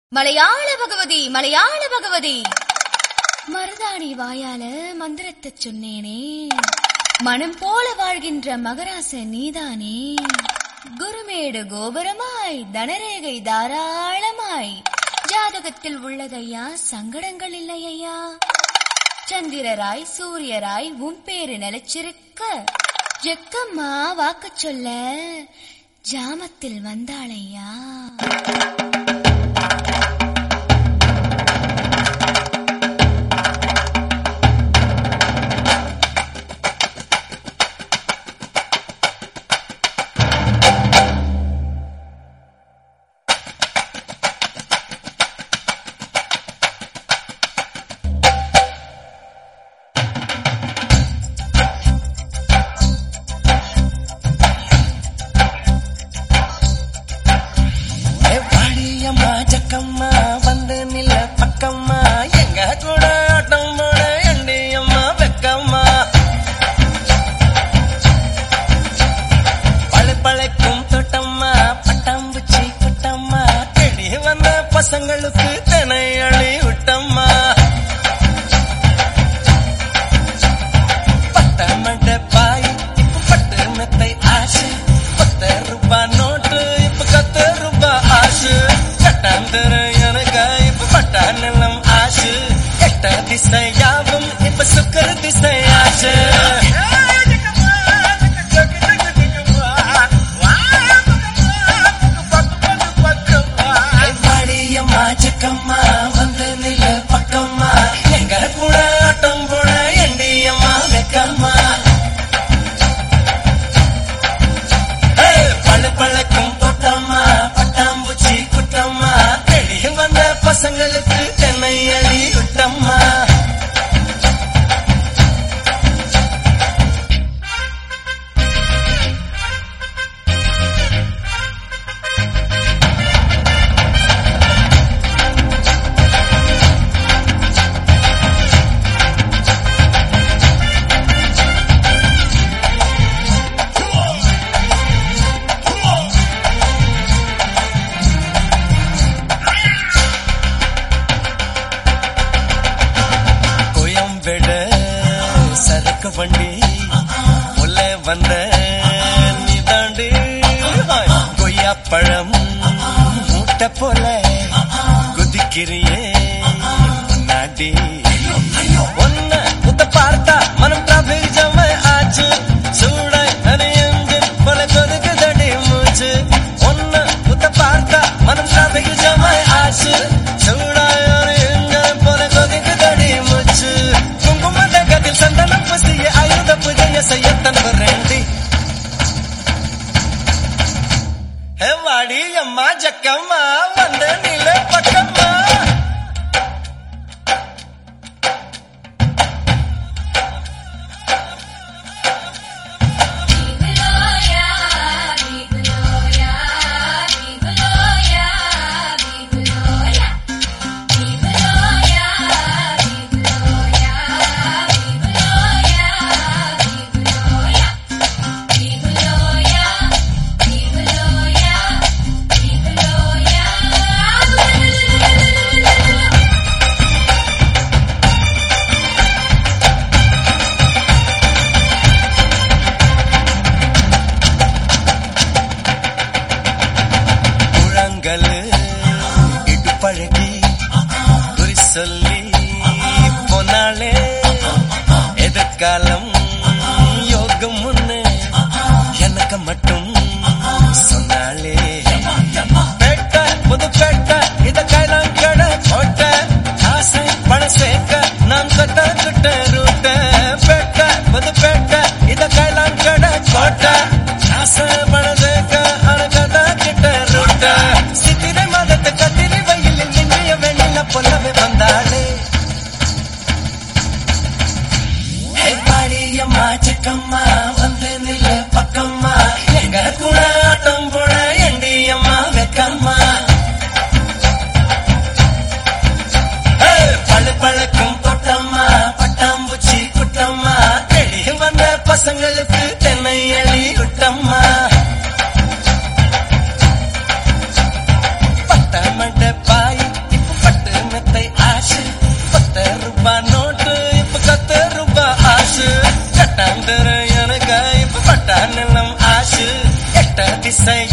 மலையாள பகவதி மலையாள பகவதி மருதாணி வாயால மந்திரத்தை சொன்னேனே மனம் போல வாழ்கின்ற மகராச நீதானே குருமேடு கோபுரமாய் தனரேகை தாராளமாய் ஜாதகத்தில் உள்ளதையா சங்கடங்கள் இல்லையா சந்திரராய் சூரியராய் உன் பேரு நிலைச்சிருக்க ஜக்கம்மா வாக்கச் சொல்ல ஜாமத்தில் வந்தாளையா ஏ வாடியம்மா ஜக்கம்மா வந்து நில்ல பக்கம்மா எங்க கூட ஆட்டம் போட எண்டியம்மா வெக்கம்மா பழு பழைக்கும் தோட்டம்மா பட்டாம்பூச்சி குட்டம்மா தேடி வந்த பசங்களுக்கு தினை அழி விட்டம்மா பட்ட மண்ட பாய் இப்ப பட்டு மெத்தை ஆசை பத்து ரூபா நோட்டு இப்ப கத்து ரூபா ஆசு கட்டாந்தர எனக்கு இப்ப பட்டா நிலம் ஆசு எட்ட திசை யாவும் இப்ப சுக்கர திசை ஆசு வாடியம்மா ஜக்கம்மா வந்து நில பக்கம்மா எங்க கூட ஆட்டம் போட எண்டியம்மா வெக்கம்மா ஏய், பழு பழக்கும் தோட்டம்மா பட்டாம்பூச்சி குட்டம்மா தேடி வந்த பசங்களுக்கு தென்னை அழி விட்டம்மா கோயம்பேடு சரக்கு வண்டி உள்ள வந்த நீதாண்டு கொய்யா பழம் மூட்டை போல குதிக்கிறியே முன்னாடி ஒன்ன முத்த பார்த்தா மனம் டிராபிக் ஜம ஆச்சு சூடாய் அணியஞ்சல் போல கொதுக்குதடி மூச்சு ஒன்ன முத்த பார்த்தா மனம் டிராபிக் ஜம ஆச்சு சூடாய் அணியஞ்சல் போல கொதுக்குதடி மூச்சு குங்கும தகத்தில் சந்தனம் புசிய ஆயுத பூஜைய செய்ய தன்பரேண்டி ஹே வாடி அம்மா ஜக்கம்மா வந்த நில பக்கம்மா முழங்கல் இடுப்பழகி குறி சொல்லி போனாலே எதிர்காலம் யோகம் முன்னு எனக்கு மட்டும் சொன்னாலே பேட்ட புது பேட்ட இத கைலாம் கட போட்ட ஆசை பண சேர்க்க நான் கட்ட கிட்ட ரூட்ட பேட்ட புது பேட்ட இத கைலாம் கட போட்ட ஆசை பண சேர்க்க அழகத கிட்ட ரூட்ட சித்திரை மதத்தை கத்திரி வயலில் நின்றிய வெண்ணில பொல்லவே வந்தாளே ஹே பாடியம்மா சிக்கம்மா வந்து நில்லு பக்கம்மா எங்க கூட ஆட்டம் போட எண்டியம்மா வெக்கம்மா திசை